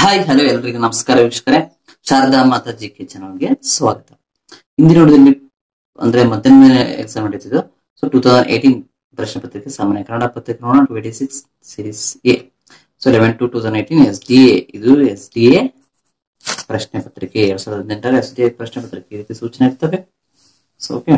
Hi hello ಎಲ್ರಿಗೂ ನಮಸ್ಕಾರ ವೀಕ್ಷಕರೇ ಶಾರದಾ ಮಾತಾ ಜಿ ಕೆ ಚಾನಲ್ಗೆ ಸ್ವಾಗತ ಇಂದಿನ ನೋಡಿದಲ್ಲಿ ಅಂದ್ರೆ ಮಧ್ಯಾಹ್ನ ಎಕ್ಸಾಮ್ ನಡೀತಿದ್ದು ಸೊ ಟೂ ತೌಸಂಡ್ ಏಟೀನ್ ಪ್ರಶ್ನೆ ಪತ್ರಿಕೆ ಸಾಮಾನ್ಯ ಕನ್ನಡ ಪತ್ರಿಕೆ ನೋಡೋಣ twenty six series A so eleven to two thousand eighteen S D A ಇದು ಎಸ್ ಡಿ ಎ ಪ್ರಶ್ನೆ ಪತ್ರಿಕೆ ಎರಡ್ ಸಾವಿರದ ಹದಿನೆಂಟರ ಎಸ್ ಡಿ ಎ ಪ್ರಶ್ನೆ ಪತ್ರಿಕೆ ಈ ರೀತಿ ಸೂಚನೆ ಇರ್ತವೆ ಸೊ ಓಕೆ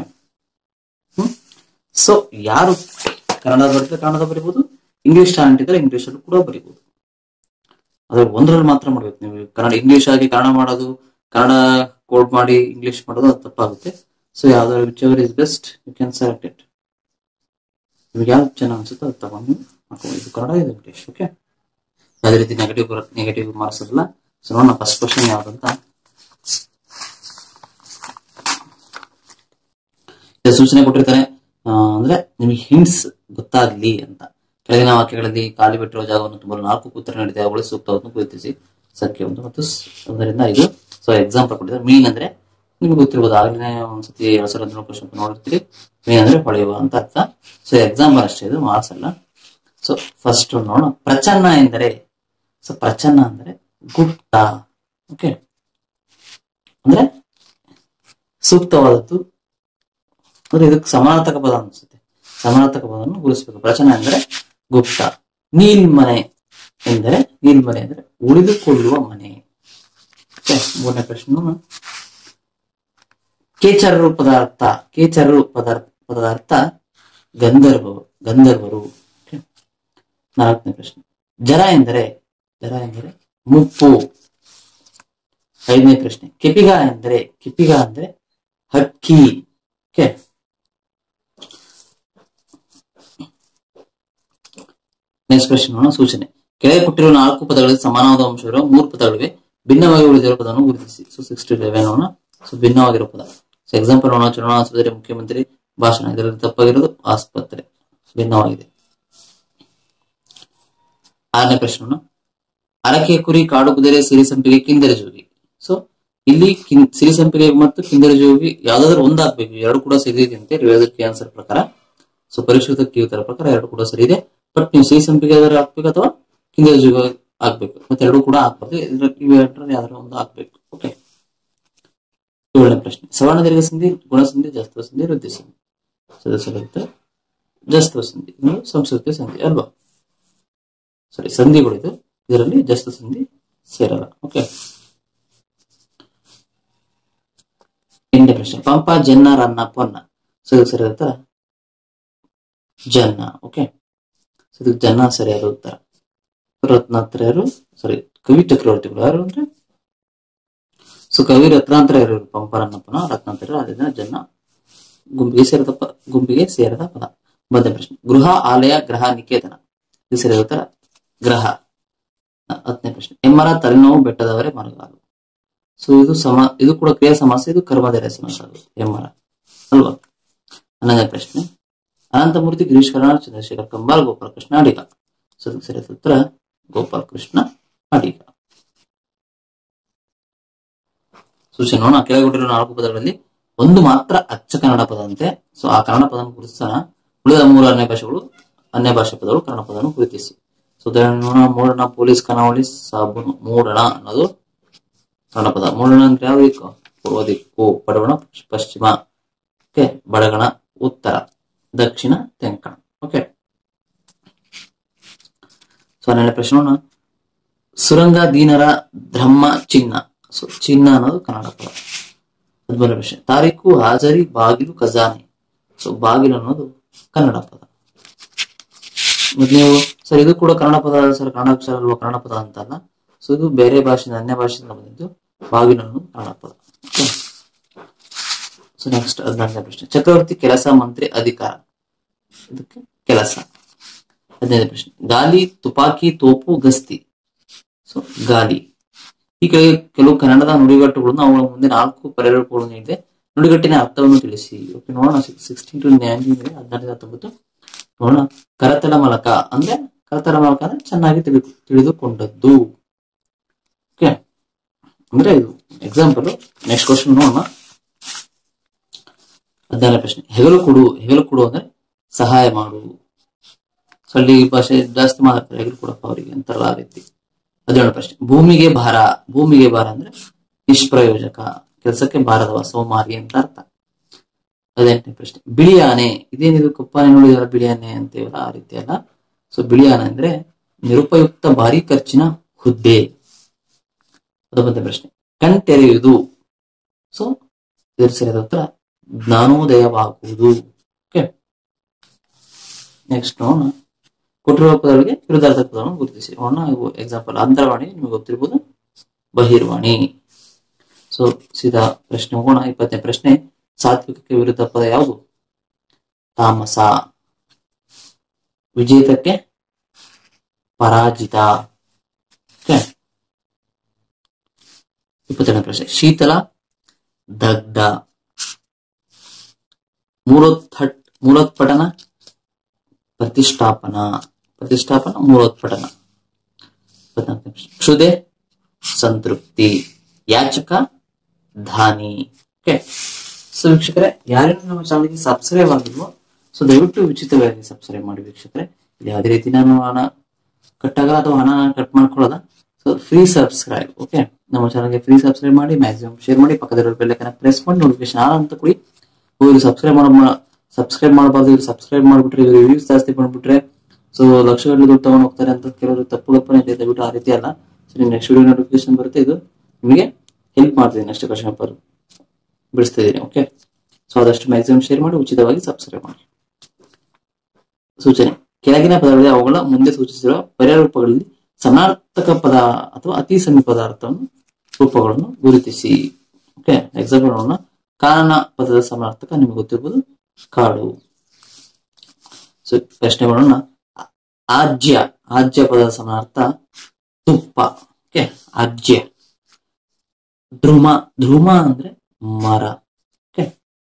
ಸೊ ಯಾರು ಕನ್ನಡ ಬರುತ್ತೆ ಕನ್ನಡ ಬರೀಬಹುದು ಇಂಗ್ಲಿಷ್ ಟ್ಯಾಲೆಂಟ್ ಇದ್ರೆ ಇಂಗ್ಲಿಷ್ ಅಲ್ಲೂ ಕೂಡ ಬರೀಬಹುದು ಅದ್ರ ಒಂದರಲ್ಲಿ ಮಾತ್ರ ಮಾಡ್ಬೇಕು ನೀವು ಕನ್ನಡ ಇಂಗ್ಲಿಷ್ ಆಗಿ ಕನ್ನಡ ಮಾಡೋದು ಕನ್ನಡ ಕೋಡ್ ಮಾಡಿ ಇಂಗ್ಲಿಷ್ ಮಾಡೋದು ಅದು ತಪ್ಪಾಗುತ್ತೆ ಸೊ ಯಾವ್ದಾದ್ರು whichever is best you can select it ನಿಮ್ಗೆ ಯಾವ್ದು ಚೆನ್ನಾಗಿ ಅನ್ಸುತ್ತೋ ಅದು ತಗೊಂಡು ಹಾಕೋ ಇದು ಕನ್ನಡ ಇದು ಇಂಗ್ಲಿಷ್ ಓಕೆ ಯಾವುದೇ ರೀತಿ ನೆಗೆಟಿವ್ ನೆಗೆಟಿವ್ ಮಾರ್ಕ್ಸ್ ಇರಲ್ಲ ಸೊ ನೋಡೋಣ ಫಸ್ಟ್ ಕ್ವಶನ್ ಯಾವ್ದಂತ ಇದು ಸೂಚನೆ ಕೊಟ್ಟಿರ್ತಾರೆ ಆ, ಅಂದ್ರೆ ನಿಮಗೆ ಹಿಂಟ್ಸ್ ಗೊತ್ತಾಗ್ಲಿ ಅಂತ ಕೆಳಗಿನ ವಾಕ್ಯಗಳಲ್ಲಿ ಖಾಲಿ ಬಿಟ್ಟಿರುವ ಜಾಗವನ್ನು ತುಂಬಲು ನಾಲ್ಕು ಉತ್ತರ ನೀಡಿದೆ ಅವುಗಳು ಸೂಕ್ತವನ್ನು ಗುರುತಿಸಿ ಸಂಖ್ಯೆ ಒಂದು ಮತ್ತು ಸ್- ಒಂದರಿಂದ ಐದು ಸೊ ಎಕ್ಸಾಂಪಲ್ ಕೊಟ್ಟಿದ್ದಾರೆ ಮೀನ್ ಅಂದ್ರೆ ನಿಮ್ಗೆ ಗೊತ್ತಿರ್ಬೋದು ಆಗ್ಲೇ ಒಂದ್ಸತಿ ಎರಡ್ ಸಾವಿರದ ಹದಿನೇಳು ಕ್ವಶನ್ ನೋಡಿರ್ತೀರಿ ಮೀನ್ ಅಂದ್ರೆ ಹೊಳೆಯುವ ಅಂತ ಅರ್ಥ ಸೊ ಎಕ್ಸಾಂಪಲ್ ಅಷ್ಟೇ ಇದು ಮಾರ್ಕ್ಸ್ ಅಲ್ಲ ಸೊ ಫಸ್ಟ್ ನೋಡೋಣ ಪ್ರಚನ್ನ ಎಂದರೆ ಸೊ ಪ್ರಚನ್ನ ಅಂದ್ರೆ ಗುಪ್ತ ಓಕೆ ಅಂದ್ರೆ ಸೂಕ್ತವಾದದ್ದು ಅಂದ್ರೆ ಇದಕ್ಕೆ ಸಮಾನಾರ್ಥಕ ಪದ ಅನ್ಸುತ್ತೆ ಸಮಾನಾರ್ಥಕ ಪದವನ್ನು ಗುರುತಿಸಬೇಕು ಪ್ರಚನ ಎಂದರೆ ಗುಪ್ತ ನೀಲ್ಮನೆ ಎಂದರೆ ನೀಲ್ಮನೆ ಎಂದರೆ ಉಳಿದುಕೊಳ್ಳುವ ಮನೆ Okay, ಮೂರನೇ ಪ್ರಶ್ನೆ ಕೇಚರರು ಪದಾರ್ಥ ಕೇಚರರು ಪದಾರ್ಥ ಪದದ ಅರ್ಥ ಗಂಧರ್ವ ಗಂಧರ್ವರು Okay. ನಾಲ್ಕನೇ ಪ್ರಶ್ನೆ ಜರ ಎಂದರೆ ಜರ ಎಂದರೆ ಮುಪ್ಪು ಐದನೇ ಪ್ರಶ್ನೆ ಕೆಪಿಗ ಎಂದರೆ ಕೆಪಿಗ ಅಂದ್ರೆ ಹಕ್ಕಿ ಓಕೆ ನೆಕ್ಸ್ಟ್ ಕ್ವಶನ್ ನೋಡೋಣ ಸೂಚನೆ ಕೆಳಗೆ ಕೊಟ್ಟಿರುವ ನಾಲ್ಕು ಪದಗಳಲ್ಲಿ ಸಮಾನವಾದ ಅಂಶವಿರುವ ಮೂರು ಪದಗಳಿವೆ ಭಿನ್ನವಾಗಿ ಉಳಿದಿರುವ ಪದವನ್ನು ಗುರುತಿಸಿ ಸೊ ಸಿಕ್ಸ್ಟಿ ಲೆವೆನ್ ನೋಡೋಣ ಸೊ ಭಿನ್ನವಾಗಿರೋ ಪದ ಸೊ ಎಕ್ಸಾಂಪಲ್ ನೋಡೋಣ ಚುನಾವಣಾ ಆಸ್ಪತ್ರೆ ಮುಖ್ಯಮಂತ್ರಿ ಭಾಷಣ ಇದರಲ್ಲಿ ತಪ್ಪಾಗಿರೋದು ಆಸ್ಪತ್ರೆ ಭಿನ್ನವಾಗಿದೆ ಆರನೇ ಪ್ರಶ್ನೆ ನೋಡೋಣ ಅರಕೆ ಕುರಿ ಕಾಡು ಕುದುರೆ ಸಿರಿ ಸಂಪಿಗೆ ಕಿಂದರ ಜೋಗಿ ಸೊ ಇಲ್ಲಿ ಕಿನ್ ಸಿರಿ ಸಂಪಿಗೆ ಮತ್ತು ಕಿಂದರ ಜೋಗಿ ಯಾವ್ದಾದ್ರು ಒಂದು ಹಾಕ್ಬೇಕು ಎರಡು ಕೂಡ ಸರಿ ಇದೆ ಅಂತ ರಿವೈಸರ್ ಆನ್ಸರ್ ಪ್ರಕಾರ ಸೊ ಪರಿಷ್ಕೃತ ಕೀ ಉತ್ತರ ಪ್ರಕಾರ ಎರಡು ಕೂಡ ಸರಿ ಇದೆ ಬಟ್ ನೀವು ಸಿರಿ ಸಂಪಿಗೆ ಯಾವ್ದಾರು ಹಾಕ್ಬೇಕು ಅಥವಾ ಕಿಂದರ ಜೋಗ ಹಾಕ್ಬೇಕು ಮತ್ತೆ ಎರಡು ಕೂಡ ಹಾಕ್ಬಾರ್ದು ಇದ್ರ ಇವೆರಡರಲ್ಲಿ ಯಾವ್ದಾರು ಒಂದು ಹಾಕ್ಬೇಕು ಓಕೆ ಏಳನೇ ಪ್ರಶ್ನೆ ಸವರ್ಣ ದೀರ್ಘ ಸಂಧಿ ಗುಣಸಂಧಿ ಜಸ್ತ್ವ ಸಂಧಿ ವೃದ್ಧಿ ಸಂಧಿ ಸದಸ್ಯರಿರುತ್ತೆ ಜಸ್ತ್ವ ಸಂಧಿ ಇನ್ನು ಸಂಸ್ಕೃತಿ ಸಂಧಿ ಅಲ್ವಾ ಸರಿ ಸಂಧಿಗಳಿದು ಇದರಲ್ಲಿ ಜಸ್ತ ಸಂಧಿ ಸೇರಲ್ಲ ಓಕೆ ಎಂಟನೇ ಪ್ರಶ್ನೆ ಪಂಪ ಜನ್ನ ರನ್ನ ಪೊನ್ನ ಸೊ ಇದಕ್ಕೆ ಸರಿಯಾದ ಉತ್ತರ ಜನ್ನ ಓಕೆ ಸೊ ಇದಕ್ಕೆ ಜನ್ನ ಸರಿಯಾದ ಉತ್ತರ ರತ್ನಾತ್ರಯರು ಸಾರಿ ಕವಿ ಚಕ್ರವರ್ತಿಗಳು ಯಾರು ಅಂದ್ರೆ ಸೊ ಕವಿ ರತ್ನಾತ್ರಯರು ಪಂಪ ರನ್ನಪ್ಪನ ರತ್ನಾತ್ರಯರು ಅದರಿಂದ ಜನ್ನ ಗುಂಪಿಗೆ ಸೇರದ ಪ ಗುಂಪಿಗೆ ಸೇರದ ಪದ ಮೊದಲನೇ ಪ್ರಶ್ನೆ ಗೃಹ ಆಲಯ ಗ್ರಹ ನಿಕೇತನ ಇದು ಸರಿಯಾದ ಉತ್ತರ ಗ್ರಹ ಹತ್ತನೇ ಪ್ರಶ್ನೆ ಎಮ್ಮರ ತಲೆನೋವು ಬೆಟ್ಟದವರೇ ಮರಗಾಲು ಸೊ ಇದು ಸಮ ಇದು ಕೂಡ ಕ್ರಿಯಾ ಸಮಾಸ ಇದು ಕರ್ಮಧಾರೆ ಸಮಾಸ ಅದು ಎಮ್ಮರ ಅಲ್ವಾ ಹನ್ನೊಂದನೇ ಪ್ರಶ್ನೆ ಅನಂತಮೂರ್ತಿ ಗಿರೀಶ್ ಕರ್ನಾಡ್ ಚಂದ್ರಶೇಖರ್ ಕಂಬಾಲ್ ಗೋಪಾಲ ಕೃಷ್ಣ ಅಡಿಗ ಸೊ ಇದಕ್ಕೆ ಸರಿಯಾದ ಉತ್ತರ ಗೋಪಾಲ್ ಕೃಷ್ಣ ಅಡಿಗ ಸೂಚನೆ ನೋಡೋಣ ಕೆಳಗೆ ಕೊಟ್ಟಿರುವ ನಾಲ್ಕು ಪದಗಳಲ್ಲಿ ಒಂದು ಮಾತ್ರ ಅಚ್ಚ ಕನ್ನಡ ಪದ ಅಂತೆ ಸೊ ಆ ಕನ್ನಡ ಪದವನ್ನು ಗುರುತಿಸೋಣ ಉಳಿದ ಮೂರು ಅನ್ಯ ಭಾಷೆಗಳು ಅನ್ಯ ಭಾಷೆ ಪದಗಳು ಕನ್ನಡ ಪದವನ್ನು ಗುರುತಿಸಿ ಸೊ ಉದಾಹರಣೆ ನೋಡೋಣ ಮೂಡಣ ಪೊಲೀಸ್ ಕನಾವಳಿ ಸಾಬೂನು ಮೂಡಣ ಅನ್ನೋದು ಕನ್ನಡ ಪದ ಮೂಡಣ ಅಂದ್ರೆ ಯಾವ ದಿಕ್ಕು ಪೂರ್ವ ದಿಕ್ಕು ಪಡವಣ ಪಶ್ಚಿಮ ಓಕೆ ಬಡಗಣ ಉತ್ತರ ದಕ್ಷಿಣ ತೆಂಕಣ ಓಕೆ ಸೊ ಹನ್ನೆರಡನೇ ಪ್ರಶ್ನೆ ನೋಡೋಣ ಸುರಂಗ ದೀನರ ಧರ್ಮ ಚಿನ್ನ ಸೊ ಚಿನ್ನ ಅನ್ನೋದು ಕನ್ನಡ ಪದ ಹದಿಮೂರನೇ ಪ್ರಶ್ನೆ ತಾರೀಕು ಹಾಜರಿ ಬಾಗಿಲು ಖಜಾನೆ ಸೊ ಬಾಗಿಲು ಅನ್ನೋದು ಕನ್ನಡ ಪದ ಮತ್ತೆ ನೀವು ಸರ್ ಇದು ಕೂಡ ಕನ್ನಡ ಪದ ಸರ್ ಕನ್ನಡ ಅಕ್ಷರ ಅಲ್ವಾ ಕನ್ನಡ ಪದ ಅಂತಲ್ಲ ಸೊ ಇದು ಬೇರೆ ಭಾಷೆಯಿಂದ ಅನ್ಯ ಭಾಷೆಯಿಂದ ಬಂದಿದ್ದು ಬಾಗಿಲು ಅನ್ನೋದು ಕನ್ನಡ ಪದ ಸೊ ನೆಕ್ಸ್ಟ್ ಹದಿನಾಲ್ಕನೇ ಪ್ರಶ್ನೆ ಚಕ್ರವರ್ತಿ ಕೆಲಸ ಮಂತ್ರಿ ಅಧಿಕಾರ ಇದಕ್ಕೆ ಕೆಲಸ ಹದಿನೈದನೇ ಪ್ರಶ್ನೆ ಗಾಲಿ ತುಪಾಕಿ ತೋಪು ಗಸ್ತಿ ಸೊ ಗಾಲಿ ಈ ಕೆಳಗೆ ಕೆಲವು ಕನ್ನಡದ ನುಡಿಗಟ್ಟುಗಳನ್ನು ಅವುಗಳ ಮುಂದೆ ನಾಲ್ಕು ಪರಿರೂಪಗಳು ನೀಡಿದೆ ನುಡಿಗಟ್ಟಿನ ಅರ್ಥವನ್ನು ತಿಳಿಸಿ ಓಕೆ ನೋಡೋಣ ಸಿಕ್ಸ್ಟೀನ್ ಟು ನೈನ್ಟೀನ್ ಹದಿನಾರು ಹತ್ತೊಂಬತ್ತು ನೋಡೋಣ ಕರತಲ ಮಲಕ ಅಂದ್ರೆ ಕರತಲ ಮಲಕ ಅಂದ್ರೆ ಚೆನ್ನಾಗಿ ತಿಳಿದು ತಿಳಿದುಕೊಂಡದ್ದು ಓಕೆ ಅಂದ್ರೆ ಇದು ಎಕ್ಸಾಂಪಲ್ ನೆಕ್ಸ್ಟ್ ಕ್ವಶನ್ ನೋಡೋಣ ಹದಿನಾರನೇ ಪ್ರಶ್ನೆ ಹೆಗಲು ಕೊಡು ಹೆಗಲು ಕೊಡು ಅಂದ್ರೆ ಸಹಾಯ ಮಾಡು ಸೊ ಅಲ್ಲಿ ಈ ಭಾಷೆ ಜಾಸ್ತಿ ಮಾತಾಡ್ತಾರೆ ಹೆಗಲು ಕೊಡಪ್ಪ ಅವರಿಗೆ ಅಂತಾರಲ್ಲ ಆ ರೀತಿ ಹದಿನೇಳು ಪ್ರಶ್ನೆ ಭೂಮಿಗೆ ಭಾರ ಭೂಮಿಗೆ ಭಾರ ಅಂದ್ರೆ ನಿಷ್ಪ್ರಯೋಜಕ ಕೆಲಸಕ್ಕೆ ಭಾರದವ ಸೋಮಾರಿ ಅಂತ ಅರ್ಥ ಹದಿನೆಂಟನೇ ಪ್ರಶ್ನೆ ಬಿಳಿ ಆನೆ ಇದೇನಿದು ಕಪ್ಪಾನೆ ನೋಡಿದಲ್ಲ ಬಿಳಿ ಆನೆ ಅಂತೀವಲ್ಲ ಆ ರೀತಿ ಅಲ್ಲ ಸೊ ಬಿಳಿ ಆನೆ ಅಂದ್ರೆ ನಿರುಪಯುಕ್ತ ಭಾರಿ ಖರ್ಚಿನ ಹುದ್ದೆ ಹತ್ತೊಂಬತ್ತನೇ ಪ್ರಶ್ನೆ ಕಣ್ತೆರೆಯುವುದು ಸೊ ಇದರ ಸರಿಯಾದ ಉತ್ತರ ಜ್ಞಾನೋದಯವಾಗುವುದು ಓಕೆ ನೆಕ್ಸ್ಟ್ ನೋಡೋಣ ಕೊಟ್ಟಿರುವ ಪದಗಳಿಗೆ ವಿರುದ್ಧಾರ್ಥಕ ಪದವನ್ನು ಗುರುತಿಸಿ ನೋಡೋಣ ಇವು ಎಕ್ಸಾಂಪಲ್ ಅಂತರವಾಣಿ ನಿಮಗೆ ಗೊತ್ತಿರ್ಬೋದು ಬಹಿರ್ವಾಣಿ ಸೊ ಸೀದಾ ಪ್ರಶ್ನೆ ಹೋಗೋಣ ಇಪ್ಪತ್ತನೇ ಪ್ರಶ್ನೆ ಸಾತ್ವಿಕಕ್ಕೆ ವಿರುದ್ಧ ಪದ ಯಾವುದು ತಾಮಸ ವಿಜೇತಕ್ಕೆ ಪರಾಜಿತ ಓಕೆ ಇಪ್ಪತ್ತೆರಡನೇ ಪ್ರಶ್ನೆ ಶೀತಲ ದಗ್ಧ ಮೂಲೋತ್ಥಟ್ ಮೂಲೋತ್ಪಟನ ಪ್ರತಿಷ್ಠಾಪನ ಪ್ರತಿಷ್ಠಾಪನ ಮೂಲೋತ್ಪಟನ ಇಪ್ಪತ್ನಾಲ್ಕನೇ ಪ್ರಶ್ನೆ ಕ್ಷುದೆ ಸಂತೃಪ್ತಿ ಯಾಚಕ ಧಾನಿ ಓಕೆ ಸೊ ವೀಕ್ಷಕರೇ ಯಾರ್ಯಾರು ನಮ್ಮ ಚಾನಲ್ಗೆ ಸಬ್ಸ್ಕ್ರೈಬ್ ಆಗಿಲ್ವೋ ಸೊ ದಯವಿಟ್ಟು ಉಚಿತವಾಗಿ ಸಬ್ಸ್ಕ್ರೈಬ್ ಮಾಡಿ ವೀಕ್ಷಕರೇ ಇಲ್ಲಿ ಯಾವುದೇ ರೀತಿ ನಾನು ಹಣ ಕಟ್ಟಾಗಲ್ಲ ಅಥವಾ ಹಣ ಕಟ್ ಮಾಡ್ಕೊಳ್ಳೋದ ಸೊ ಫ್ರೀ ಸಬ್ಸ್ಕ್ರೈಬ್ ಓಕೆ ನಮ್ಮ ಚಾನಲ್ಗೆ ಫ್ರೀ ಸಬ್ಸ್ಕ್ರೈಬ್ ಮಾಡಿ ಮ್ಯಾಕ್ಸಿಮಮ್ ಶೇರ್ ಮಾಡಿ ಪಕ್ಕದಲ್ಲಿರೋ ಬೆಲ್ಲೈಕನ್ನ ಪ್ರೆಸ್ ಮಾಡಿ ನೋಟಿಫಿಕೇಶನ್ ಆಲ್ ಅಂತ ಕೊಡಿ ಇವರು ಸಬ್ಸ್ಕ್ರೈಬ್ ಮಾಡೋ ಸಬ್ಸ್ಕ್ರೈಬ್ ಮಾಡಬಾರ್ದು ಇವ್ರು ಸಬ್ಸ್ಕ್ರೈಬ್ ಮಾಡ್ಬಿಟ್ರೆ ಇವ್ರು ವ್ಯೂಸ್ ಜಾಸ್ತಿ ಮಾಡ್ಬಿಟ್ರೆ ಸೊ ಲಕ್ಷಗಟ್ಟಲೆ ದುಡ್ಡು ತಗೊಂಡು ಹೋಗ್ತಾರೆ ಅಂತ ಕೆಲವರು ತಪ್ಪು ಕಲ್ಪನೆ ಇದೆ ದಯವಿಟ್ಟು ಆ ರೀತಿ ಅಲ್ಲ ಸೊ ನಿಮ್ ನೆಕ್ಸ್ಟ್ ವಿಡಿಯೋ ನೋಟಿಫಿಕೇಶನ್ ಬರುತ್ತೆ ಇದು ನಿಮಗೆ ಹೆಲ್ಪ್ ಮಾಡ್ತೀನಿ ನೆಕ್ಸ್ಟ್ ಕ್ವಶನ್ ಪೇಪರ್ ಬಿಡಿಸ್ತಾ ಇದ್ದೀನಿ ಓಕೆ ಸೊ ಆದಷ್ಟು ಮ್ಯಾಕ್ಸಿಮಮ್ ಶೇರ್ ಮಾಡಿ ಉಚಿತವಾಗಿ ಸಬ್ಸ್ಕ್ರೈಬ್ ಮಾಡಿ ಸೂಚನೆ ಕೆಳಗಿನ ಪದಗಳಲ್ಲಿ ಅವುಗಳ ಮುಂದೆ ಸೂಚಿಸಿರುವ ಪರ್ಯಾಯ ರೂಪಗಳಲ್ಲಿ ಸಮಾನಾರ್ಥಕ ಪದ ಅಥವಾ ಅತಿ ಸಮೀಪದ ಅರ್ಥವನ್ನು ರೂಪಗಳನ್ನು ಗುರುತಿಸಿ ಓಕೆ ಎಕ್ಸಾಂಪಲ್ ನೋಡೋಣ ಕಾರಣ ಪದದ ಸಮಾನಾರ್ಥಕ ನಿಮಗೆ ಗೊತ್ತಿರ್ಬೋದು ಕಾಡು ಸೊ ಪ್ರಶ್ನೆ ಮಾಡೋಣ ಆಜ್ಯ ಆಜ್ಯ ಪದದ ಸಮಾನಾರ್ಥ ತುಪ್ಪ ಓಕೆ ಆಜ್ಯ ಧ್ರುವ ಧ್ರುವ ಅಂದ್ರೆ ಮರ ಓಕೆ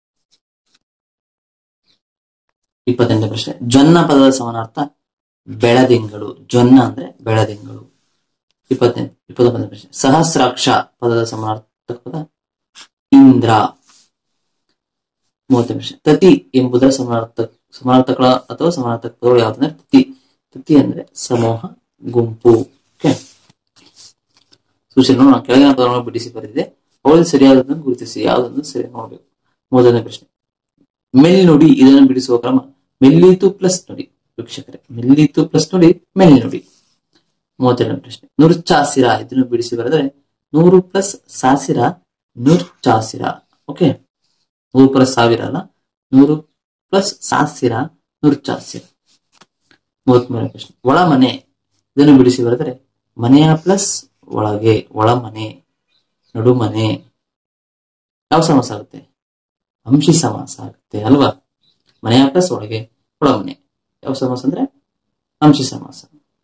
ಇಪ್ಪತ್ತೆಂಟನೇ ಪ್ರಶ್ನೆ ಜೊನ್ನ ಪದದ ಸಮಾನಾರ್ಥ ಬೆಳದಿಂಗಳು ಜೊನ್ನ ಅಂದ್ರೆ ಬೆಳದಿಂಗಳು ಇಪ್ಪತ್ತೆಂಟು ಇಪ್ಪತ್ತೊಂಬತ್ತನೇ ಪ್ರಶ್ನೆ ಸಹಸ್ರಾಕ್ಷ ಪದದ ಸಮಾನಾರ್ಥಕ ಪದ ಇಂದ್ರ ಮೂವತ್ತನೇ ಪ್ರಶ್ನೆ ತತಿ ಎಂಬುದರ ಸಮಾನಾರ್ಥ ಸಮಾನಾರ್ಥಕಗಳ ಅಥವಾ ಸಮಾನಾರ್ಥಕ ಪದಗಳು ಯಾವ್ದಂದ್ರೆ ತತಿ ತತಿ ಅಂದ್ರೆ ಸಮೂಹ ಗುಂಪು ಓಕೆ ಸೂಚನೆ ನೋಡೋಣ ಕೆಳಗಿನ ಪದಗಳನ್ನು ಬಿಡಿಸಿ ಬರೆದಿದೆ ಅವುಗಳಲ್ಲಿ ಸರಿಯಾದದನ್ನು ಗುರುತಿಸಿ ಯಾವುದನ್ನು ಸರಿ ನೋಡಬೇಕು ಮೊದಲನೇ ಪ್ರಶ್ನೆ ಮೆಲ್ನುಡಿ ಇದನ್ನು ಬಿಡಿಸುವ ಕ್ರಮ ಮೆಲ್ಲಿತು ಪ್ಲಸ್ ನುಡಿ ವೀಕ್ಷಕರೇ ಮೆಲ್ಲಿತು ಪ್ಲಸ್ ನುಡಿ ಮೆಲ್ನುಡಿ ಮೂವತ್ತೆರಡನೇ ಪ್ರಶ್ನೆ ನುರ್ಚಾಸಿರ ಇದನ್ನು ಬಿಡಿಸಿ ಬರೆದರೆ ನೂರು ಪ್ಲಸ್ ಸಾಸಿರ ನುರ್ಚಾಸಿರ ಓಕೆ ನೂರು ಪ್ಲಸ್ ಸಾವಿರ ಅಲ್ಲ ನೂರು ಪ್ಲಸ್ ಸಾಸಿರ ನುರ್ಚಾಸಿರ ಮೂವತ್ಮೂರನೇ ಪ್ರಶ್ನೆ ಒಳ ಮನೆ ಇದನ್ನು ಬಿಡಿಸಿ ಬರೆದರೆ ಮನೆಯ ಪ್ಲಸ್ ಒಳಗೆ ಒಳ ಮನೆ ನಡುಮನೆ ಯಾವ ಸಮಾಸ ಆಗುತ್ತೆ ಅಂಶಿ ಸಮಾಸ ಆಗುತ್ತೆ ಅಲ್ವಾ ಮನೆಯ ಪ್ಲಸ್ ಒಳಗೆ ಒಳ ಮನೆ ಯಾವ ಸಮಾಸ ಅಂದ್ರೆ ಅಂಶಿ ಸಮಾಸ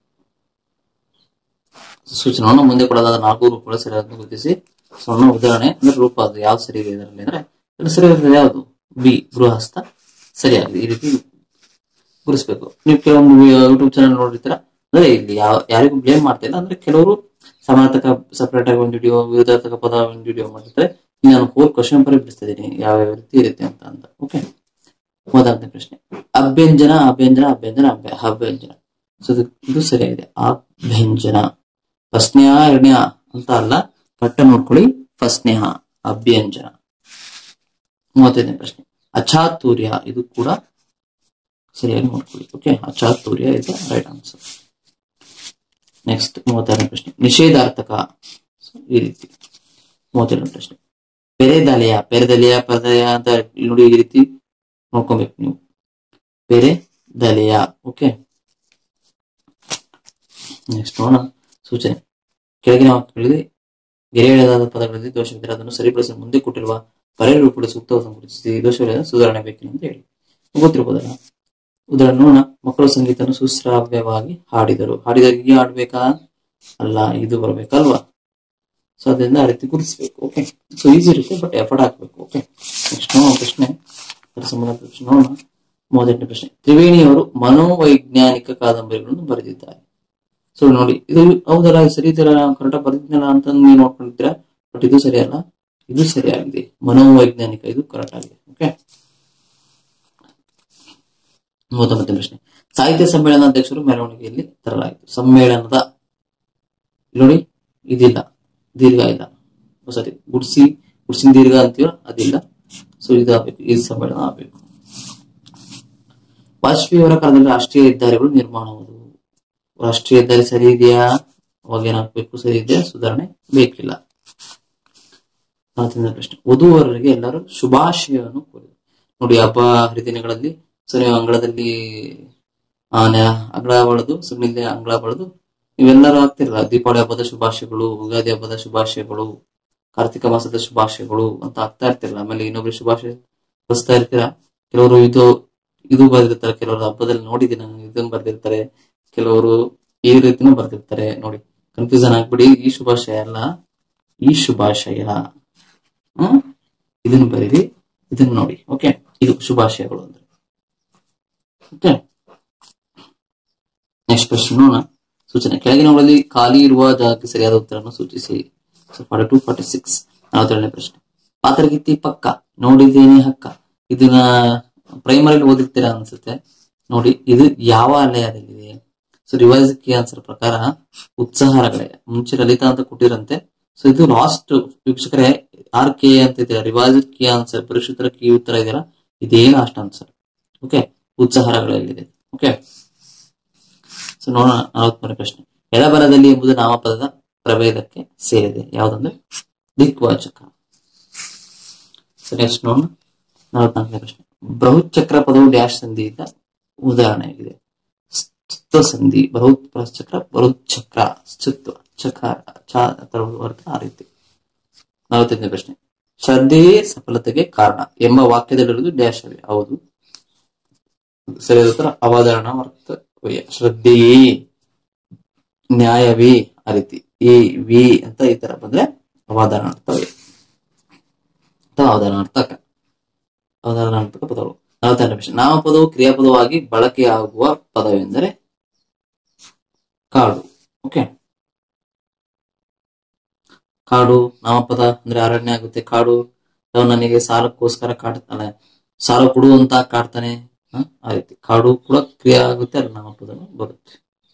ಸೂಚನೆಯನ್ನು ಮುಂದೆ ಕೊಡಲಾದ ನಾಲ್ಕು ರೂಪಗಳ ಸರಿಯಾದ ಗುರುತಿಸಿ ಸಣ್ಣ ಉದಾಹರಣೆ ಅಂದ್ರೆ ರೂಪ ಅದು ಯಾವ್ದು ಸರಿ ಇದೆ ಇದರಲ್ಲಿ ಅಂದ್ರೆ ಇದರಲ್ಲಿ ಸರಿಯಾದ ಯಾವುದು ಬಿ ಗೃಹಸ್ಥ ಸರಿಯಾಗಿದೆ ಈ ರೀತಿ ಗುರುಸ್ಬೇಕು ನೀವು ಕೆಲವೊಂದು ಯೂಟ್ಯೂಬ್ ಚಾನಲ್ ನೋಡಿರ್ತೀರ ಅಂದ್ರೆ ಇಲ್ಲಿ ಯಾವ ಯಾರಿಗೂ ಬ್ಲೇಮ್ ಮಾಡ್ತಾ ಇಲ್ಲ ಅಂದ್ರೆ ಕೆಲವರು ಸಮಾನಾರ್ಥಕ ಸಪರೇಟ್ ಆಗಿ ಒಂದು ವಿಡಿಯೋ ವಿರುದ್ಧಾರ್ಥಕ ಪದ ಒಂದು ವಿಡಿಯೋ ಮಾಡಿರ್ತಾರೆ ಇಲ್ಲಿ ನಾನು ಹೋಲ್ ಕ್ವಶನ್ ಪೇಪರ್ ಬಿಡಿಸ್ತಾ ಇದ್ದೀನಿ ಯಾವ ಯಾವ ರೀತಿ ಇರುತ್ತೆ ಅಂತ ಅಂತ ಓಕೆ ಮೊದಲನೇ ಪ್ರಶ್ನೆ ಅಭ್ಯಂಜನ ಅಭ್ಯಂಜನ ಅಭ್ಯಂಜನ ಅಭ್ಯ ಅಭ್ಯಂಜನ ಸೊ ಇದು ಇದು ಸರಿಯಾಗಿದೆ ಅಭ್ಯಂಜನ ಫಸ್ಟ್ನೇಹ ಎರಡನೇ ಅಂತ ಅಲ್ಲ ಕಟ್ಟ ನೋಡ್ಕೊಳ್ಳಿ ಫಸ್ಟ್ನೇಹ ಅಭ್ಯಂಜನ ಮೂವತ್ತೈದನೇ ಪ್ರಶ್ನೆ ಅಚಾತುರ್ಯ ಇದು ಕೂಡ ಸರಿಯಾಗಿ ನೋಡ್ಕೊಳ್ಳಿ ಓಕೆ ಅಚಾತುರ್ಯ ಇದು ರೈಟ್ ಆನ್ಸರ್ ನೆಕ್ಸ್ಟ್ ಮೂವತ್ತಾರನೇ ಪ್ರಶ್ನೆ ನಿಷೇಧಾರ್ಥಕ So, ಈ ರೀತಿ ಮೂವತ್ತೆರಡನೇ ಪ್ರಶ್ನೆ ಪೆರೆದಲೆಯ ಪೆರೆದಲೆಯ ಪರದೆಯ ಅಂತ ಇಲ್ಲಿ ನೋಡಿ ಈ ರೀತಿ ನೋಡ್ಕೊಬೇಕು ನೀವು ಪೆರೆ ದಲೆಯ ಓಕೆ ನೆಕ್ಸ್ಟ್ ನೋಡೋಣ ಸೂಚನೆ ಕೆಳಗಿನ ವಾಕ್ಯಗಳಲ್ಲಿ ಗೆರೆ ಎಳೆದಾದ ಪದಗಳಲ್ಲಿ ದೋಷವಿದ್ದರೆ ಅದನ್ನು ಸರಿಪಡಿಸಲು ಮುಂದೆ ಕೊಟ್ಟಿರುವ ಪರ್ಯಾಯ ರೂಪದ ಸೂಕ್ತವನ್ನು ಗುರುತಿಸಿ ದೋಷವಿಲ್ಲದ ಸುಧಾರಣೆ ಬೇಕಿದೆ ಅಂತ ಹೇಳಿ ಗೊತ್ತಿರ್ಬೋದಲ್ಲ ಉದಾಹರಣೆ ನೋಡೋಣ ಮಕ್ಕಳು ಸಂಗೀತವನ್ನು ಸುಶ್ರಾವ್ಯವಾಗಿ ಹಾಡಿದರು ಹಾಡಿದಾಗ ಹೀಗೆ ಹಾಡ್ಬೇಕಾ ಅಲ್ಲ ಇದು ಬರ್ಬೇಕಲ್ವಾ ಸೊ ಅದರಿಂದ ಆ ರೀತಿ ಗುರುತಿಸ್ಬೇಕು ಓಕೆ ಸೊ ಈಸಿ ಇರುತ್ತೆ ಬಟ್ ಎಫರ್ಟ್ ಹಾಕ್ಬೇಕು ಓಕೆ ನೆಕ್ಸ್ಟ್ ನೋಡೋಣ ಪ್ರಶ್ನೆ ಅದರ ಸಂಬಂಧ ಪ್ರಶ್ನೆ ನೋಡೋಣ ಮೂವತ್ತೆಂಟನೇ ಪ್ರಶ್ನೆ ತ್ರಿವೇಣಿಯವರು ಮನೋವೈಜ್ಞಾನಿಕ ಕಾದಂಬರಿಗಳನ್ನು ಬರೆದಿದ್ದಾರೆ ಸೊ ನೋಡಿ ಇದು ಹೌದಲ್ಲ ಇದು ಸರಿ ಇದೆಯಲ್ಲ ಕರೆಕ್ಟಾಗಿ ಬರ್ದಿದ್ನಲ್ಲ ಅಂತ ನೀವು ನೋಡ್ಕೊಂಡಿದ್ದೀರಾ ಬಟ್ ಇದು ಸರಿಯಲ್ಲ ಇದು ಸರಿಯಾಗಿದೆ ಮನೋವೈಜ್ಞಾನಿಕ ಇದು ಕರೆಕ್ಟ್ ಆಗಿದೆ ಓಕೆ ಮೂವತ್ತೊಂಬತ್ತನೇ ಪ್ರಶ್ನೆ ಸಾಹಿತ್ಯ ಸಮ್ಮೇಳನ ಅಧ್ಯಕ್ಷರು ಮೆರವಣಿಗೆಯಲ್ಲಿ ತರಲಾಯಿತು ಸಮ್ಮೇಳನದ ಇಲ್ಲಿ ನೋಡಿ ಇದಿಲ್ಲ ದೀರ್ಘ ಇಲ್ಲ ಸಾರಿ ಗುಡ್ಸಿ ಗುಡ್ಸಿನ ದೀರ್ಘ ಅಂತೀವ ಅದಿಲ್ಲ ಸೊ ಇದು ಆಗ್ಬೇಕು ಈ ಸಮ್ಮೇಳನ ಆಗ್ಬೇಕು ವಾಜಪೇಯಿ ಅವರ ಕಾಲದಲ್ಲಿ ರಾಷ್ಟ್ರೀಯ ಹೆದ್ದಾರಿಗಳು ನಿರ್ಮಾಣವಾದವು ರಾಷ್ಟ್ರೀಯ ಹೆದ್ದಾರಿ ಸರಿ ಇದೆಯಾ ಅವಾಗ ಏನಾಗ್ಬೇಕು ಸರಿ ಇದೆಯಾ ಸುಧಾರಣೆ ಬೇಕಿಲ್ಲ ಮಾತಿನ ಪ್ರಶ್ನೆ ವಧುವರರಿಗೆ ಎಲ್ಲರೂ ಶುಭಾಶಯವನ್ನು ಕೋರಿದರು ನೋಡಿ ಹಬ್ಬ ಹರಿದಿನಗಳಲ್ಲಿ ಸೊ ನೀವು ಅಂಗಳದಲ್ಲಿ ಆ, ನೆ- ಅಂಗಳ ಬಳದು ಸುಮ್ಮನೆ ಅಂಗಳ ಬಳದು ನೀವೆಲ್ಲರೂ ಆಗ್ತಿರಲ್ಲ ದೀಪಾವಳಿ ಹಬ್ಬದ ಶುಭಾಶಯಗಳು ಯುಗಾದಿ ಹಬ್ಬದ ಶುಭಾಶಯಗಳು ಕಾರ್ತಿಕ ಮಾಸದ ಶುಭಾಶಯಗಳು ಅಂತ ಆಗ್ತಾ ಇರ್ತಿರಲ್ಲ ಆಮೇಲೆ ಇನ್ನೊಬ್ರು ಶುಭಾಶಯ ಬಸ್ತಾ ಇರ್ತೀರಾ ಕೆಲವರು ಇದು ಇದು ಬರೆದಿರ್ತಾರೆ ಕೆಲವರು ಹಬ್ಬದಲ್ಲಿ ನೋಡಿದ್ದೀನಿ ನಾನು ಇದನ್ನ ಬರ್ದಿರ್ತಾರೆ ಕೆಲವರು ಈ ರೀತಿನೂ ಬರ್ದಿರ್ತಾರೆ ನೋಡಿ ಕನ್ಫ್ಯೂಷನ್ ಆಗ್ಬಿಡಿ ಈ ಶುಭಾಶಯ ಅಲ್ಲ ಈ ಶುಭಾಶಯ ಹ್ಮ್ ಇದನ್ನ ಬರೀರಿ ಇದನ್ನ ನೋಡಿ ಓಕೆ ಇದು ಶುಭಾಶಯಗಳು ಅಂದ್ರೆ ಓಕೆ ನೆಕ್ಸ್ಟ್ ಪ್ರಶ್ನೆ ನೋಡೋಣ ಸೂಚನೆ ಕೆಳಗಿನವುಗಳಲ್ಲಿ ಖಾಲಿ ಇರುವ ಜಾಗಕ್ಕೆ ಸರಿಯಾದ ಉತ್ತರವನ್ನು ಸೂಚಿಸಿ ಫಾರ್ಟಿ ಟು ಫಾರ್ಟಿ ಸಿಕ್ಸ್ ನಲವತ್ತೆರಡನೇ ಪ್ರಶ್ನೆ ಪಾತ್ರಗಿತ್ತಿ ಪಕ್ಕ ನೋಡಿದ್ದೇನೆ ಹಕ್ಕ ಇದನ್ನ ಪ್ರೈಮರಿಲಿ ಓದಿರ್ತೀರಾ ಅನ್ಸುತ್ತೆ ನೋಡಿ ಇದು ಯಾವ ಅಲೆಯದಲ್ಲಿದೆ ಸೊ ರಿವೈಸ್ ಕಿ ಆನ್ಸರ್ ಪ್ರಕಾರ ಉತ್ಸಾಹರಗಳೇ ಮುಂಚೆ ಲಲಿತಾ ಅಂತ ಕೊಟ್ಟಿರಂತೆ ಸೊ ಇದು ಲಾಸ್ಟ್ ವೀಕ್ಷಕರೇ ಆರ್ ಕೆ ಅಂತ ಇದೆಯಲ್ಲ ರಿವೈಸ್ ಕಿ ಆನ್ಸರ್ ಪರಿಶುದ್ಧರ ಕಿ ಉತ್ತರ ಇದೆಯಲ್ಲ ಇದೇ ಲಾಸ್ಟ್ ಆನ್ಸರ್ ಓಕೆ ಉತ್ಸಾಹರಗಳಲ್ಲಿದೆ ಓಕೆ ಸೊ ನೋಡೋಣ ನಲವತ್ಮೂರನೇ ಪ್ರಶ್ನೆ ಎಡಬಲದಲ್ಲಿ ಎಂಬುದು ನಾಮಪದದ ಪ್ರಭೇದಕ್ಕೆ ಸೇರಿದೆ ಯಾವುದಂದ್ರೆ ದಿಕ್ವಾಚಕ ಸೊ ನೆಕ್ಸ್ಟ್ ನೋಡೋಣ ನಲವತ್ನಾಲ್ಕನೇ ಪ್ರಶ್ನೆ ಬೃಹತ್ ಪದವು ಡ್ಯಾಶ್ ಸಂಧಿಯಿಂದ ಉದಾಹರಣೆಯಾಗಿದೆ ಸ್ತುತ್ವ ಸಂಧಿ ಬೃಹತ್ ಪ್ಲಸ್ ಚಕ್ರ ಬೃಹತ್ ಚಕ್ರ ಸ್ತುತ್ವ ಚಕಾರ ಚ ಅಥವಾ ಅರ್ಥ ಆ ರೀತಿ ನಲವತ್ತೈದನೇ ಪ್ರಶ್ನೆ ಶ್ರದ್ಧೆಯೇ ಸಫಲತೆಗೆ ಕಾರಣ ಎಂಬ ವಾಕ್ಯದಲ್ಲಿರುವುದು ಡ್ಯಾಶ್ ಅವೆ ಹೌದು ಸರಿಯಾದ ಉತ್ತರ ಅವಧಾರಣ ಅರ್ಥವೇ ಶ್ರದ್ಧೆಯೇ ನ್ಯಾಯವೇ ಆ ರೀತಿ ಎ ವಿ ಅಂತ ಈ ತರ ಬಂದ್ರೆ ಅವಧಾರಣ ಅರ್ಥವೇ ಅಥವಾ ಅವಧಾರಣಾರ್ಥಕ ಅವಧಾರಣಾರ್ಥಕ ಪದಗಳು ನಲವತ್ತೆರಡನೇ ಪ್ರಶ್ನೆ ನಾಮಪದವು ಕ್ರಿಯಾಪದವಾಗಿ ಬಳಕೆಯಾಗುವ ಪದವೆಂದರೆ ಕಾಡು ಓಕೆ ಕಾಡು ನಾಮಪದ ಅಂದ್ರೆ ಅರಣ್ಯ ಆಗುತ್ತೆ ಕಾಡು ಅಥವಾ ನನಗೆ ಸಾಲಕ್ಕೋಸ್ಕರ ಕಾಡ್ತಾನೆ ಸಾಲ ಕೊಡುವಂತ ಕಾಡ್ತಾನೆ ಹ? ಆ ರೀತಿ ಕಾಡು ಕೂಡ ಕ್ರಿಯೆ ಆಗುತ್ತೆ ಅಲ್ಲಿ ನಾಮಪದ ಬರುತ್ತೆ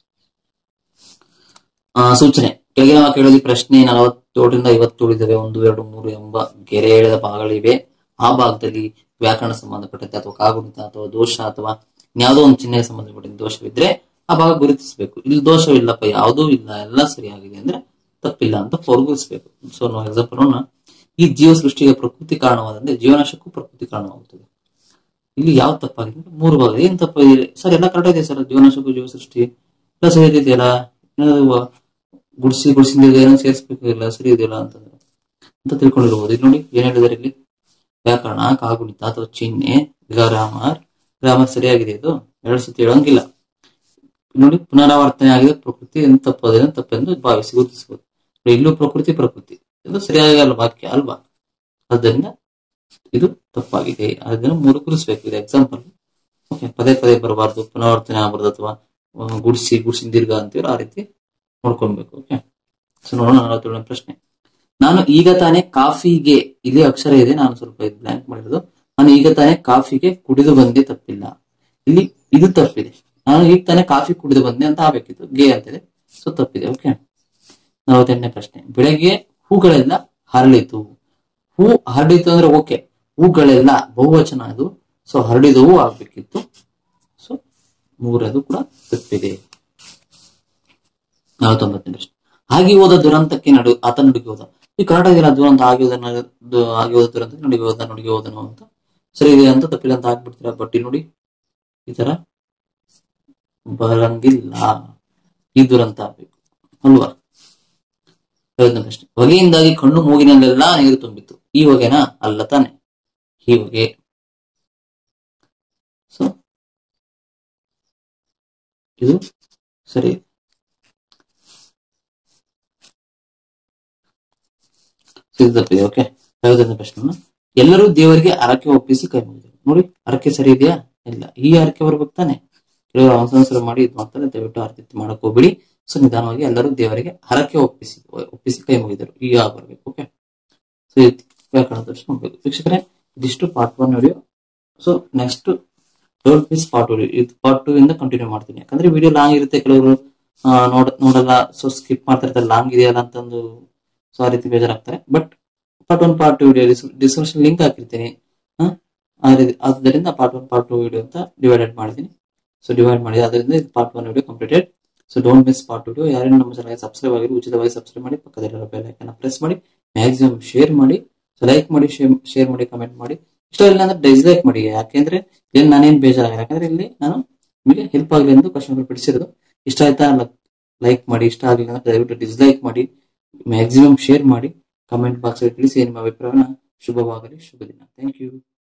ಆ ಸೂಚನೆ ಕೆಳಗಿನ ವಾಕ್ಯಗಳಲ್ಲಿ ಪ್ರಶ್ನೆ ನಲವತ್ತೇಳರಿಂದ ಐವತ್ತೇಳು ಇದಾವೆ ಒಂದು ಎರಡು ಮೂರು ಎಂಬ ಗೆರೆ ಎಳೆದ ಭಾಗಗಳಿವೆ ಆ ಭಾಗದಲ್ಲಿ ವ್ಯಾಕರಣ ಸಂಬಂಧಪಟ್ಟಂತೆ ಅಥವಾ ಕಾಗುಣಿತ ಅಥವಾ ದೋಷ ಅಥವಾ ಯಾವುದೋ ಒಂದು ಚಿಹ್ನೆಗೆ ಸಂಬಂಧಪಟ್ಟಂತೆ ದೋಷವಿದ್ರೆ ಆ ಭಾಗ ಗುರುತಿಸಬೇಕು ಇಲ್ಲಿ ದೋಷವಿಲ್ಲಪ್ಪ ಯಾವುದೂ ಇಲ್ಲ ಎಲ್ಲ ಸರಿಯಾಗಿದೆ ಅಂದ್ರೆ ತಪ್ಪಿಲ್ಲ ಅಂತ ಹೊರಗುರಿಸಬೇಕು ಸೊ ನಾವು ಎಕ್ಸಾಂಪಲ್ ನೋಡೋಣ ಈ ಜೀವ ಸೃಷ್ಟಿಗೆ ಪ್ರಕೃತಿ ಕಾರಣವಾದಂತೆ ಜೀವನಾಶಕ್ಕೂ ಪ್ರಕೃತಿ ಕಾರಣವಾಗುತ್ತದೆ ಇಲ್ಲಿ ಯಾವ ತಪ್ಪಾಗಿದೆ ಅಂದ್ರೆ ಮೂರು ಭಾಗ ಏನ್ ತಪ್ಪಾಗಿದೆ ಸರ್ ಎಲ್ಲ ಕರೆಕ್ಟ್ ಇದೆ ಸರ್ ಜೀವನಾಶಕ್ಕೂ ಜೀವ ಸೃಷ್ಟಿ ಎಲ್ಲ ಸರಿ ಇದೆಯಲ್ಲ ಏನಾದ್ರು ಗುಡ್ಸಿ ಗುಡ್ಸಿಂದ ಏನೋ ಸೇರಿಸ್ಬೇಕು ಇಲ್ಲ ಸರಿ ಇದೆಯಲ್ಲ ಅಂತಂದ್ರೆ ಅಂತ ತಿಳ್ಕೊಂಡಿರ್ಬೋದು ಇಲ್ಲಿ ನೋಡಿ ಏನ್ ಹೇಳಿದಾರೆ ಇಲ್ಲಿ ವ್ಯಾಕರಣ ಕಾಗುಣಿತ ಅಥವಾ ಚಿಹ್ನೆ ಗ್ರಾಮರ್ ಗ್ರಾಮರ್ ಸರಿಯಾಗಿದೆ ಇದು ಎರಡು ಸತಿ ಹೇಳಂಗಿಲ್ಲ ನೋಡಿ ಪುನರಾವರ್ತನೆ ಆಗಿದೆ ಪ್ರಕೃತಿ ಎಂತ ತಪ್ಪದೆ ತಪ್ಪೆಂದು ಭಾವಿಸಿ ಗುರುತಿಸಬಹುದು ಇಲ್ಲೂ ಪ್ರಕೃತಿ ಪ್ರಕೃತಿ ಇದು ಸರಿಯಾಗಲ್ಲ ವಾಕ್ಯ ಅಲ್ವಾ ಆದ್ದರಿಂದ ಇದು ತಪ್ಪಾಗಿದೆ ಅದನ್ನು ಮೂರು ಗುರುಸ್ಬೇಕು ಇದು ಎಕ್ಸಾಂಪಲ್ ಓಕೆ ಪದೇ ಪದೇ ಬರಬಾರ್ದು ಪುನರಾವರ್ತನೆ ಆಗಬಾರ್ದು ಅಥವಾ ಆ, ಗುಡ್ಸಿ ಗುಡ್ಸಿನ ದೀರ್ಘ ಅಂತೀವಲ್ಲ ಆ ರೀತಿ ನೋಡ್ಕೊಳ್ಬೇಕು ಓಕೆ ಸೊ ನೋಡೋಣ ನಲವತ್ತೇಳನೇ ಪ್ರಶ್ನೆ ನಾನು ಈಗ ತಾನೇ ಕಾಫಿಗೆ ಇಲ್ಲಿ ಅಕ್ಷರ ಇದೆ ನಾನು ಸ್ವಲ್ಪ ಇದು ಬ್ಲಾಂಕ್ ಮಾಡಿರೋದು ನಾನು ಈಗ ತಾನೇ ಕಾಫಿಗೆ ಕುಡಿದು ಬಂದೆ ತಪ್ಪಿಲ್ಲ ಇಲ್ಲಿ ಇದು ತಪ್ಪಿದೆ ನಾನು ಈಗ ತಾನೇ ಕಾಫಿ ಕುಡಿದು ಬಂದೆ ಅಂತ ಆಗ್ಬೇಕಿತ್ತು ಗೆ ಅಂತಿದೆ ಸೊ ತಪ್ಪಿದೆ ಓಕೆ ನಲವತ್ತೆಂಟನೇ ಪ್ರಶ್ನೆ ಬೆಳಗ್ಗೆ ಹೂಗಳೆಲ್ಲ ಹರಳಿತು ಹೂ ಹರಡಿತು ಅಂದ್ರೆ ಓಕೆ ಹೂಗಳೆಲ್ಲ ಬಹುವಚನ ಅದು ಸೊ ಹರಡಿದವು ಆಗ್ಬೇಕಿತ್ತು ಸೊ ಮೂರದು ಕೂಡ ತಪ್ಪಿದೆ ನಲವತ್ತೊಂಬತ್ತನೇ ಪ್ರಶ್ನೆ ಆಗಿ ಹೋದ ದುರಂತಕ್ಕೆ ನಡು ಆತ ನುಡುಗಿ ಹೋದ ಈ ಕನ್ನಡ ಇದೆಯಲ್ಲ ದುರಂತ ಆಗಿ ಹೋದ ನ- ದು- ಆಗಿ ಹೋದ ದುರಂತಕ್ಕೆ ನುಡುಗಿ ಹೋದ ನುಡುಗಿ ಹೋದನು ಅಂತ ಸರಿ ಇದೆ ಅಂತ ತಪ್ಪಿಲ್ಲ ಅಂತ ಹಾಕ್ಬಿಡ್ತೀರಾ ಬಟ್ ಇಲ್ಲಿ ನೋಡಿ ಈ ತರ ಬರಂಗಿಲ್ಲ ಈ ದುರಂತ ಆಗ್ಬೇಕು ಅಲ್ವಾ ಐವತ್ತನೇ ಪ್ರಶ್ನೆ ಹೊಗೆಯಿಂದಾಗಿ ಕಣ್ಣು ಮೂಗಿನಲ್ಲೆಲ್ಲ ನೀರು ತುಂಬಿತ್ತು ಈ ಹೊಗೆನಾ ಅಲ್ಲ ತಾನೆ ಈ ಹೊಗೆ ಸೊ ಇದು ಸರಿ ಇದು ತಪ್ಪಿದೆ ಓಕೆ ಐವತ್ತನೇ ಪ್ರಶ್ನೆ ಎಲ್ಲರೂ ದೇವರಿಗೆ ಹರಕೆ ಒಪ್ಪಿಸಿ ಕೈ ಮುಗಿದರು ನೋಡಿ ಹರಕೆ ಸರಿ ಇದೆಯಾ ಇಲ್ಲ ಈ ಹರಕೆ ಬರ್ಬೇಕು ತಾನೆ ಕೆಲವರು ಅವಸರ ಮಾಡಿ ಇದು ಮಾಡ್ತಾರೆ ದಯವಿಟ್ಟು ಆ ರೀತಿ ಮಾಡಕ್ ಹೋಗ್ಬಿಡಿ ಸೊ ನಿಧಾನವಾಗಿ ಎಲ್ಲರೂ ದೇವರಿಗೆ ಹರಕೆ ಒಪ್ಪಿಸಿ ಒಪ್ಪಿಸಿ ಕೈ ಮುಗಿದರು ಈಗ ಬರ್ಬೇಕು ಓಕೆ ಸೊ ವ್ಯಾಕರಣ ದರ್ಶನ ಹೋಗ್ಬೇಕು ವೀಕ್ಷಕರೇ ಇದಿಷ್ಟು part one video so next third piece part ಇದು ಪಾರ್ಟ್ ಟೂ ಇಂದ ಕಂಟಿನ್ಯೂ ಮಾಡ್ತೀನಿ ಯಾಕಂದ್ರೆ ವಿಡಿಯೋ ಲಾಂಗ್ ಇರುತ್ತೆ ಕೆಲವರು ಆ, ನೋಡ ನೋಡಲ್ಲ ಸೊ ಸ್ಕಿಪ್ ಮಾಡ್ತಿರ್ತಾರೆ ಲಾಂಗ್ ಇದೆಯಲ್ಲ ಅಂತಂದು ಸೊ ಆ ರೀತಿ ಬೇಜಾರಾಗ್ತಾರೆ but part one part two video description link ಹಾಕಿರ್ತೀನಿ ಹಾ? ಆ ರೀತಿ ಆದ್ದರಿಂದ part one part two video ಅಂತ ಡಿವೈಡೆಡ್ ಮಾಡಿದ್ದೀನಿ ಸೊ ಡಿವೈಡ್ ಮಾಡಿ ಅದರಿಂದ ಇದು part one video completed so don't miss part video ಯಾರೇನು ನಮ್ಮ ಚಾನಲ್ಗೆ ಸಬ್ಸ್ಕ್ರೈಬ್ ಆಗಿರೋ ಉಚಿತವಾಗಿ ಸಬ್ಸ್ಕ್ರೈಬ್ ಮಾಡಿ ಪಕ್ಕದಲ್ಲಿರೋ ಬೆಲ್ ಐಕನ್ ಪ್ರೆಸ್ ಮಾಡಿ ಮ್ಯಾಕ್ಸಿಮಮ್ ಶೇರ್ ಮಾಡಿ ಸೊ ಲೈಕ್ ಮಾಡಿ ಶೇರ್ ಮಾಡಿ ಕಮೆಂಟ್ ಮಾಡಿ ಇಷ್ಟ ಇಲ್ಲ ಅಂದ್ರೆ ಡಿಸ್ಲೈಕ್ ಮಾಡಿ ಯಾಕೆಂದ್ರೆ ಇಲ್ಲಿ ನಾನೇನ್ ಬೇಜಾರಾಗಿಲ್ಲ ಯಾಕಂದ್ರೆ ಇಲ್ಲಿ ನಾನು ನಿಮಗೆ ಹೆಲ್ಪ್ ಆಗಲಿ ಎಂದು ಕ್ವಶನ್ ಬಿಡಿಸಿರೋದು ಇಷ್ಟ ಆಯ್ತಾ ಲೈಕ್ ಮಾಡಿ ಇಷ್ಟ ಆಗಲಿಲ್ಲ ಅಂದ್ರೆ ದಯವಿಟ್ಟು ಡಿಸ್ಲೈಕ್ ಮಾಡಿ ಮ್ಯಾಕ್ಸಿಮಮ್ ಶೇರ್ ಮಾಡಿ ಕಮೆಂಟ್ ಬಾಕ್ಸ್ ತಿಳಿಸಿ ನಿಮ್ಮ ಅಭಿಪ್ರಾಯನ ಶುಭವಾಗಲಿ ಶುಭ ದಿನ ಥ್ಯಾಂಕ್ ಯು